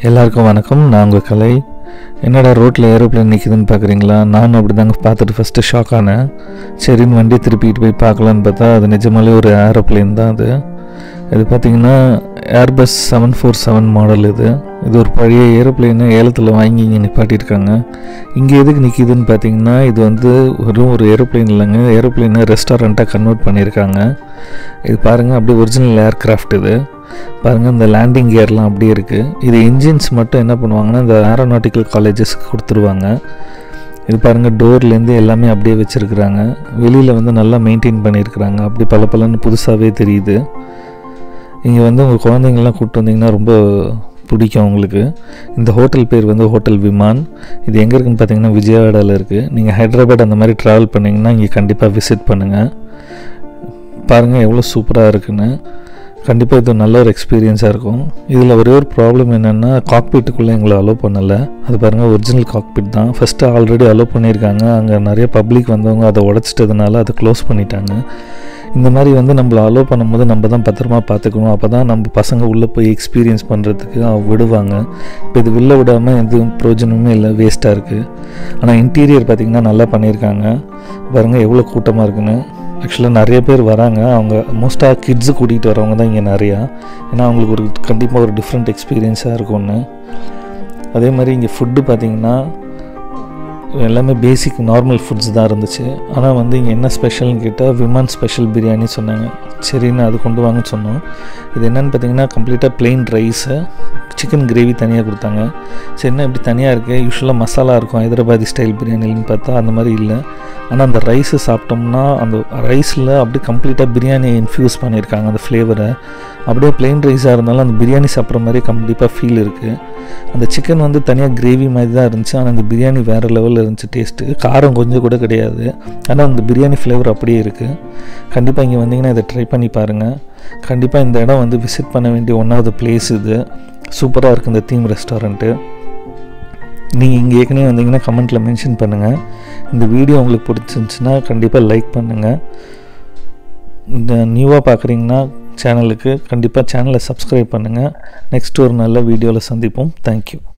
எல்லாருக்கும் வணக்கம் நான் உங்கள் கலை என்னடா ரோட்டில் ஏரோப்ளேன் நிற்கிதுன்னு பார்க்குறீங்களா நானும் அப்படி தாங்க பார்த்துட்டு ஃபஸ்ட்டு ஷாக் ஆனேன் சரின்னு வண்டி திருப்பிட்டு போய் பார்க்கலான்னு பார்த்தா அது நிஜமாலே ஒரு ஏரோப்ளேன் தான் அது இது பார்த்தீங்கன்னா Airbus seven four seven model இது இது ஒரு பழைய ஏரோப்ளேனை ஏலத்தில் வாங்கி இங்கே நிப்பாட்டியிருக்காங்க இங்கே எதுக்கு நிற்கிதுன்னு பார்த்தீங்கன்னா இது வந்து வெறும் ஒரு ஏரோப்ளேன் இல்லைங்க ஏரோப்ளேனை ரெஸ்டாரண்ட்டாக கன்வெர்ட் பண்ணியிருக்காங்க இது பாருங்கள் அப்படியே ஒரிஜினல் ஏர்க்ராஃப்ட் இது பாருங்கள் இந்த லேண்டிங் கியர்லாம் அப்படியே இருக்குது இது இன்ஜின்ஸ் மட்டும் என்ன பண்ணுவாங்கன்னா இந்த ஏரோநாட்டிக்கல் காலேஜஸ்க்கு கொடுத்துருவாங்க இது பாருங்கள் டோர்லேருந்து எல்லாமே அப்படியே வச்சுருக்குறாங்க வெளியில் வந்து நல்லா மெயின்டைன் பண்ணியிருக்கிறாங்க அப்படி பல பலன்னு புதுசாகவே தெரியுது இங்கே வந்து உங்கள் குழந்தைங்கள்லாம் கூப்பிட்டு வந்தீங்கன்னா ரொம்ப பிடிக்கும் உங்களுக்கு இந்த ஹோட்டல் பேர் வந்து ஹோட்டல் விமான் இது எங்கே இருக்குன்னு பார்த்தீங்கன்னா விஜயவாடாவில் இருக்குது நீங்கள் ஹைதராபாத் அந்த மாதிரி ட்ராவல் பண்ணிங்கன்னா இங்கே கண்டிப்பாக விசிட் பண்ணுங்கள் பாருங்கள் எவ்வளோ சூப்பராக இருக்குன்னு கண்டிப்பாக இது நல்ல ஒரு எக்ஸ்பீரியன்ஸாக இருக்கும் இதில் ஒரே ஒரு ப்ராப்ளம் என்னென்னா காக்பீட்டுக்குள்ளே எங்களை அலோவ் பண்ணலை அது பாருங்கள் ஒரிஜினல் காக்பீட் தான் ஃபஸ்ட்டு ஆல்ரெடி அலோவ் பண்ணியிருக்காங்க அங்கே நிறைய பப்ளிக் வந்தவங்க அதை உடச்சிட்டதுனால அதை க்ளோஸ் பண்ணிட்டாங்க இந்த மாதிரி வந்து நம்மளை அலோவ் பண்ணும்போது நம்ம தான் பத்திரமா பார்த்துக்கணும் அப்போ தான் நம்ம பசங்க உள்ளே போய் எக்ஸ்பீரியன்ஸ் பண்ணுறதுக்கு அவங்க விடுவாங்க இப்போ இது வெளில விடாமல் எதுவும் பிரயோஜனமே இல்லை வேஸ்ட்டாக இருக்குது ஆனால் இன்டீரியர் பார்த்திங்கன்னா நல்லா பண்ணியிருக்காங்க பாருங்கள் எவ்வளோ கூட்டமாக இருக்குன்னு ஆக்சுவலாக நிறைய பேர் வராங்க அவங்க மோஸ்ட்டாக கிட்ஸு கூட்டிகிட்டு வரவங்க தான் இங்கே நிறையா ஏன்னா அவங்களுக்கு ஒரு கண்டிப்பாக ஒரு டிஃப்ரெண்ட் எக்ஸ்பீரியன்ஸாக இருக்கும்னு அதே மாதிரி இங்கே ஃபுட்டு பார்த்திங்கன்னா எல்லாமே பேசிக் நார்மல் ஃபுட்ஸ் தான் இருந்துச்சு ஆனால் வந்து இங்கே என்ன ஸ்பெஷல்னு கேட்டால் விமான் ஸ்பெஷல் பிரியாணி சொன்னாங்க சரின்னு அது கொண்டு வாங்கன்னு சொன்னோம் இது என்னென்னு பார்த்தீங்கன்னா கம்ப்ளீட்டாக பிளெயின் ரைஸை சிக்கன் கிரேவி தனியாக கொடுத்தாங்க சரி என்ன இப்படி தனியாக இருக்குது யூஸ்வலாக மசாலா இருக்கும் ஹைதராபாதி ஸ்டைல் பிரியாணின்னு பார்த்தா அந்த மாதிரி இல்லை ஆனால் அந்த ரைஸை சாப்பிட்டோம்னா அந்த ரைஸில் அப்படியே கம்ப்ளீட்டாக பிரியாணி இன்ஃப்யூஸ் பண்ணியிருக்காங்க அந்த ஃப்ளேவரை அப்படியே பிளெயின் ரைஸாக இருந்தாலும் அந்த பிரியாணி சாப்பிட்ற மாதிரி கண்டிப்பாக ஃபீல் இருக்குது அந்த சிக்கன் வந்து தனியாக கிரேவி மாதிரி தான் இருந்துச்சு ஆனால் அந்த பிரியாணி வேறு லெவலில் இருந்துச்சு டேஸ்ட்டு காரம் கொஞ்சம் கூட கிடையாது ஆனால் அந்த பிரியாணி ஃப்ளேவர் அப்படியே இருக்குது கண்டிப்பாக இங்கே வந்தீங்கன்னா இதை ட்ரை பண்ணி பாருங்கள் கண்டிப்பாக இந்த இடம் வந்து விசிட் பண்ண வேண்டிய ஒன் ஆஃப் த பிளேஸ் இது சூப்பராக இருக்குது இந்த தீம் ரெஸ்டாரண்ட்டு நீங்கள் இங்கே ஏற்கனவே வந்தீங்கன்னா கமெண்ட்டில் மென்ஷன் பண்ணுங்கள் இந்த வீடியோ உங்களுக்கு பிடிச்சிருந்துச்சுன்னா கண்டிப்பாக லைக் பண்ணுங்கள் இந்த நியூவாக பார்க்குறீங்கன்னா சேனலுக்கு கண்டிப்பாக சேனலை சப்ஸ்கிரைப் பண்ணுங்கள் நெக்ஸ்ட் ஒரு நல்ல வீடியோவில் சந்திப்போம் தேங்க்யூ